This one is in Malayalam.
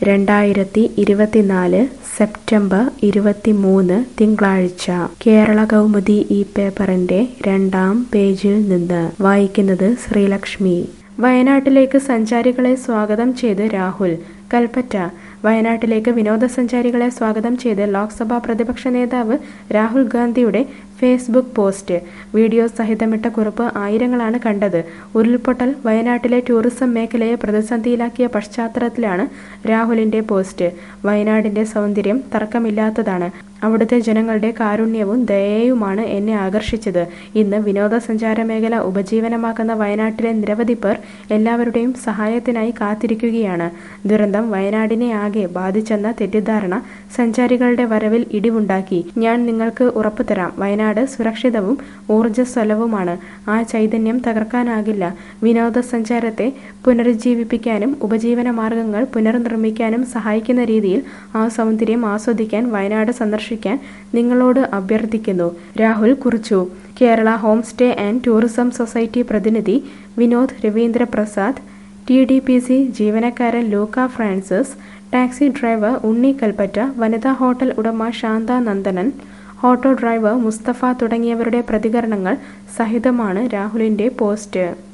രണ്ടായിരത്തി ഇരുപത്തിനാല് സെപ്റ്റംബർ ഇരുപത്തിമൂന്ന് തിങ്കളാഴ്ച കേരള കൗമുദി ഈ പേപ്പറിന്റെ രണ്ടാം പേജിൽ നിന്ന് വായിക്കുന്നത് ശ്രീലക്ഷ്മി വയനാട്ടിലേക്ക് സഞ്ചാരികളെ സ്വാഗതം ചെയ്ത് രാഹുൽ കൽപ്പറ്റ വയനാട്ടിലേക്ക് വിനോദസഞ്ചാരികളെ സ്വാഗതം ചെയ്ത് ലോക്സഭാ പ്രതിപക്ഷ നേതാവ് രാഹുൽ ഗാന്ധിയുടെ ഫേസ്ബുക്ക് പോസ്റ്റ് വീഡിയോ സഹിതമിട്ട കുറിപ്പ് ആയിരങ്ങളാണ് കണ്ടത് ഉരുൾപൊട്ടൽ വയനാട്ടിലെ ടൂറിസം മേഖലയെ പ്രതിസന്ധിയിലാക്കിയ പശ്ചാത്തലത്തിലാണ് രാഹുലിന്റെ പോസ്റ്റ് വയനാടിന്റെ സൗന്ദര്യം തർക്കമില്ലാത്തതാണ് അവിടുത്തെ ജനങ്ങളുടെ കാരുണ്യവും ദയയുമാണ് എന്നെ ആകർഷിച്ചത് ഇന്ന് വിനോദസഞ്ചാര മേഖല ഉപജീവനമാക്കുന്ന വയനാട്ടിലെ നിരവധി പേർ എല്ലാവരുടെയും സഹായത്തിനായി കാത്തിരിക്കുകയാണ് ദുരന്തം വയനാടിനെ ആകെ ബാധിച്ചെന്ന തെറ്റിദ്ധാരണ സഞ്ചാരികളുടെ വരവിൽ ഇടിവുണ്ടാക്കി ഞാൻ നിങ്ങൾക്ക് ഉറപ്പു തരാം വയനാട് സുരക്ഷിതവും ഊർജ്ജസ്വലവുമാണ് ആ ചൈതന്യം തകർക്കാനാകില്ല വിനോദസഞ്ചാരത്തെ പുനരുജ്ജീവിപ്പിക്കാനും ഉപജീവന മാർഗങ്ങൾ പുനർനിർമ്മിക്കാനും സഹായിക്കുന്ന രീതിയിൽ ആ സൗന്ദര്യം ആസ്വദിക്കാൻ വയനാട് സന്ദർശിക്കാൻ നിങ്ങളോട് അഭ്യർത്ഥിക്കുന്നു രാഹുൽ കുറിച്ചു Kerala home stay and tourism society പ്രതിനിധി Vinod Raveendra Prasad T D P C ജീവനക്കാരൻ Luca Francis taxi driver Unni Kalpetta വനിതാ ഹോട്ടൽ ഉടമ ശാന്ത നന്ദനൻ ഓട്ടോ ഡ്രൈവർ മുസ്തഫ തുടങ്ങിയവരുടെ പ്രതികരണങ്ങൾ സഹിതമാണ് രാഹുലിന്റെ പോസ്റ്റ്